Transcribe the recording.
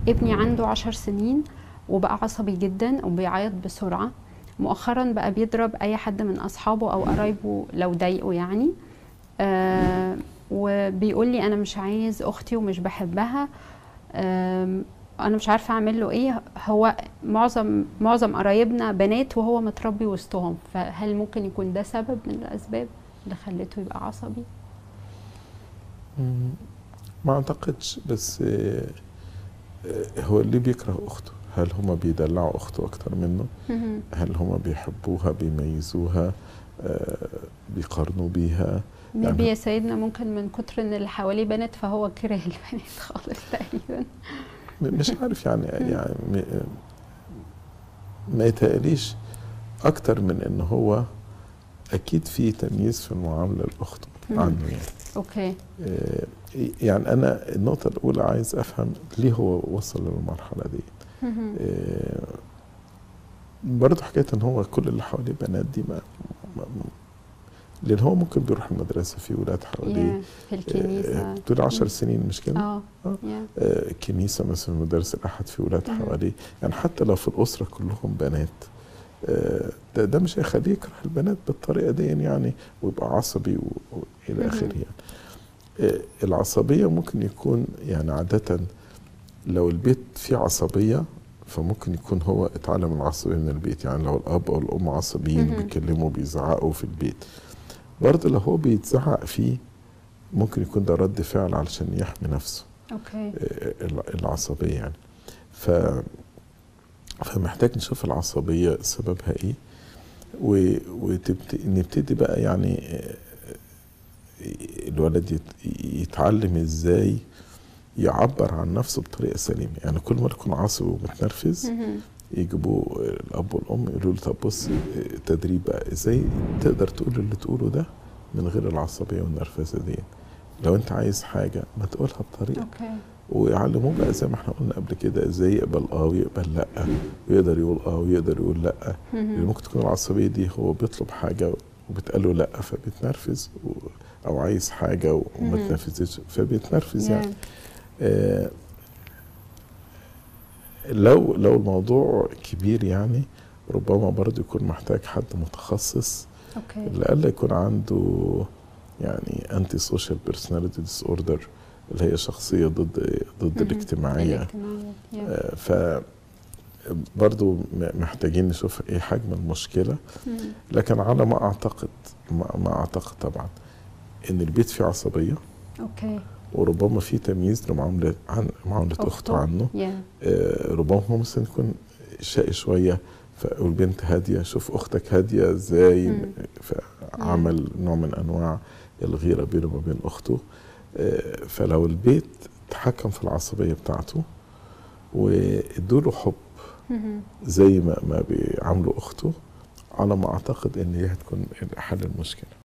ابني عنده عشر سنين وبقى عصبي جدا وبيعيط بسرعة مؤخرا بقى بيضرب أي حد من أصحابه أو قرايبه لو ضايقه يعني آه وبيقول لي أنا مش عايز أختي ومش بحبها آم، أنا مش عارفة أعمل له إيه هو معظم معظم قرايبنا بنات وهو متربي وسطهم فهل ممكن يكون ده سبب من الأسباب اللي خلته يبقى عصبي؟ مم، ما اعتقدش بس آه، آه، هو اللي بيكره اخته هل هما بيدلعوا اخته اكتر منه مهم. هل هما بيحبوها بيميزوها آه، بيقارنوا بيها ميبي يا سيدنا ممكن من كتر ان اللي حواليه بنات فهو كره البنات خالص تقريبا م- مش عارف يعني يعني م- ما يتهيأليش اكتر من ان هو اكيد في تمييز في المعامله لاخته مم. عنه يعني اوكي آه، يعني انا النقطه الاولى عايز افهم ليه هو وصل للمرحله دي مهم. آه، برضه حكايه ان هو كل اللي حواليه بنات دي ما, ما لان هو ممكن بيروح المدرسه في ولاد حواليه يا في الكنيسة طول عشر سنين مش كده؟ اه آه. يا آه، كنيسه مثلا مدرس الاحد في ولاد مم. حواليه يعني حتى لو في الاسره كلهم بنات آه، ده, ده مش هيخليه يكره البنات بالطريقه دي يعني ويبقى عصبي و- والى مم. اخره يعني آه، العصبيه ممكن يكون يعني عاده لو البيت فيه عصبيه فممكن يكون هو اتعلم العصبيه من البيت يعني لو الاب او الام عصبيين مهم. بيتكلموا بيزعقوا في البيت برضه لو هو بيتزعق فيه ممكن يكون ده رد فعل علشان يحمي نفسه اوكي الع- العصبية يعني ف فمحتاج نشوف العصبية سببها ايه ونبتدي بقى يعني آه، الولد يت- يتعلم ازاي يعبر عن نفسه بطريقة سليمة يعني كل ما يكون عصبي ومتنرفز مهم. يجيبوا الاب والام يقولوا له طب بص آه، تدريب بقى ازاي تقدر تقول اللي تقوله ده من غير العصبية والنرفزة دي لو انت عايز حاجة ما تقولها بطريقة اوكي ويعلموه بقى زي ما احنا قلنا قبل كده ازاي يقبل اه ويقبل لا ويقدر يقول اه ويقدر يقول لا لان مهم. ممكن تكون العصبيه دي هو بيطلب حاجه وبتقال له لا فبيتنرفز و- او عايز حاجه وما مهم. تنفذش فبيتنرفز يا. يعني آه لو لو الموضوع كبير يعني ربما برضه يكون محتاج حد متخصص اوكي لألا يكون عنده يعني انتي سوشيال بيرسوناليتي ديس اوردر اللي هي شخصيه ضد ضد مهم. الاجتماعيه الاجتماعية يا. آه، ف برضو م- محتاجين نشوف ايه حجم المشكله مم. لكن على ما اعتقد ما, ما اعتقد طبعا ان البيت فيه عصبيه اوكي وربما في تمييز لمعامله عن معامله اخته أخته. عنه يا آه، ربما هو مثلا يكون شقي شويه ف- والبنت هاديه شوف اختك هاديه ازاي مم. فعمل نوع من انواع الغيره بينه وبين اخته آه، فلو البيت تحكم في العصبيه بتاعته وادوله حب مهم. زي ما ما بيعاملوا اخته على ما اعتقد ان هي هتكون حل المشكله